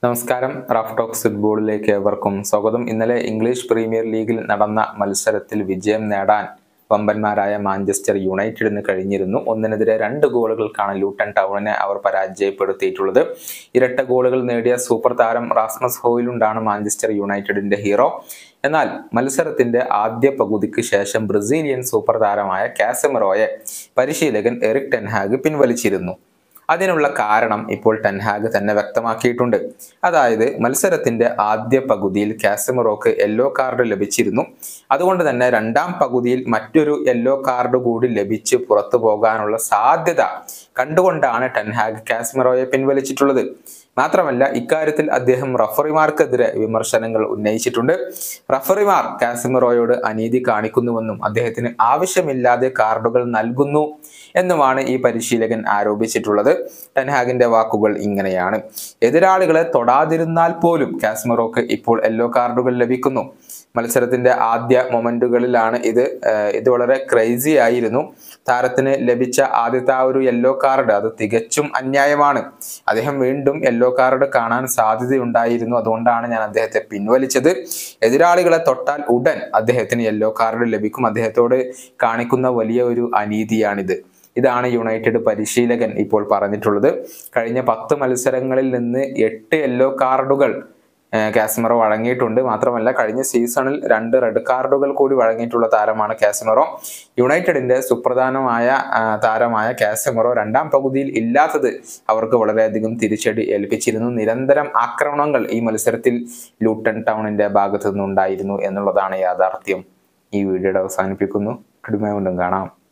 നമസ്കാരം Raf talks ഫുട്ബോളിലേക്ക് ഏവർക്കും സ്വാഗതം ഇന്നലെ ഇംഗ്ലീഷ് പ്രീമിയർ ലീഗിൽ നടന്ന മത്സരത്തിൽ വിജയം നേടാൻ വമ്പന്മാരായ മാഞ്ചസ്റ്റർ യുണൈറ്റഡിന് കഴിഞ്ഞിരുന്നു ഒന്നിനെതിരെ രണ്ട് ഗോളുകൾക്കാണ് ലൂട്ടൺ ടൗണിനെ അവർ പരാജയപ്പെടുത്തിയിട്ടുള്ളത് ഇരട്ട ഗോളുകൾ നേടിയ സൂപ്പർ താരം റാസ്മസ് ഹോയിലുണ്ടാണ് മാഞ്ചസ്റ്റർ യുണൈറ്റഡിന്റെ ഹീറോ എന്നാൽ മത്സരത്തിന്റെ ആദ്യ പകുതിക്ക് ശേഷം ബ്രസീലിയൻ സൂപ്പർ താരമായ കാസമറോയെ പരിശീലകൻ എറിക് ടെൻഹാഗ് പിൻവലിച്ചിരുന്നു അതിനുള്ള കാരണം ഇപ്പോൾ ടെൻഹാഗ് തന്നെ വ്യക്തമാക്കിയിട്ടുണ്ട് അതായത് മത്സരത്തിന്റെ ആദ്യ പകുതിയിൽ കാസമറോക്ക് യെല്ലോ കാർഡ് ലഭിച്ചിരുന്നു അതുകൊണ്ട് തന്നെ രണ്ടാം പകുതിയിൽ മറ്റൊരു യെല്ലോ കാർഡ് കൂടി ലഭിച്ച് പുറത്തു പോകാനുള്ള സാധ്യത കണ്ടുകൊണ്ടാണ് ടെൻഹാഗ് കാസ്മറോയെ പിൻവലിച്ചിട്ടുള്ളത് മാത്രമല്ല ഇക്കാര്യത്തിൽ അദ്ദേഹം റഫറിമാർക്കെതിരെ വിമർശനങ്ങൾ ഉന്നയിച്ചിട്ടുണ്ട് റഫറിമാർ കാസിമറോയോട് അനീതി കാണിക്കുന്നുവെന്നും അദ്ദേഹത്തിന് ആവശ്യമില്ലാതെ കാർഡുകൾ നൽകുന്നു എന്നുമാണ് ഈ പരിശീലകൻ ആരോപിച്ചിട്ടുള്ളത് ടെൻഹാഗിന്റെ വാക്കുകൾ ഇങ്ങനെയാണ് എതിരാളികളെ തൊടാതിരുന്നാൽ പോലും കാസ്മറോക്ക് ഇപ്പോൾ യെല്ലോ കാർഡുകൾ ലഭിക്കുന്നു മത്സരത്തിന്റെ ആദ്യ മൊമെന്റുകളിലാണ് ഇത് ഏഹ് ഇത് വളരെ ക്രൈസി ആയിരുന്നു താരത്തിന് ലഭിച്ച ആദ്യത്തെ ആ ഒരു യെല്ലോ കാർഡ് അത് തികച്ചും അന്യായമാണ് അദ്ദേഹം വീണ്ടും യെല്ലോ കാർഡ് കാണാൻ സാധ്യതയുണ്ടായിരുന്നു അതുകൊണ്ടാണ് ഞാൻ അദ്ദേഹത്തെ പിൻവലിച്ചത് എതിരാളികളെ തൊട്ടാൽ ഉടൻ അദ്ദേഹത്തിന് യെല്ലോ കാർഡ് ലഭിക്കും അദ്ദേഹത്തോട് കാണിക്കുന്ന വലിയ ഒരു അനീതിയാണിത് ഇതാണ് യുണൈറ്റഡ് പരിശീലകൻ ഇപ്പോൾ പറഞ്ഞിട്ടുള്ളത് കഴിഞ്ഞ പത്ത് മത്സരങ്ങളിൽ നിന്ന് എട്ട് യെല്ലോ കാർഡുകൾ കാസ്മറോ വഴങ്ങിയിട്ടുണ്ട് മാത്രമല്ല കഴിഞ്ഞ സീസണിൽ രണ്ട് റെഡ് കാർഡുകൾ കൂടി വഴങ്ങിയിട്ടുള്ള താരമാണ് കാസ്മറോ യുണൈറ്റഡിന്റെ സുപ്രധാനമായ ആ, താരമായ കാസ്മറോ രണ്ടാം പകുതിയിൽ ഇല്ലാത്തത് അവർക്ക് വളരെയധികം തിരിച്ചടി ഏൽപ്പിച്ചിരുന്നു നിരന്തരം ആക്രമണങ്ങൾ ഈ മത്സരത്തിൽ ലൂട്ടൺ ടൗണിന്റെ ഭാഗത്തു നിന്നുണ്ടായിരുന്നു എന്നുള്ളതാണ് യാഥാർത്ഥ്യം ഈ വീഡിയോയുടെ അവസാനിപ്പിക്കുന്നു കടുമ കൊണ്ടും കാണാം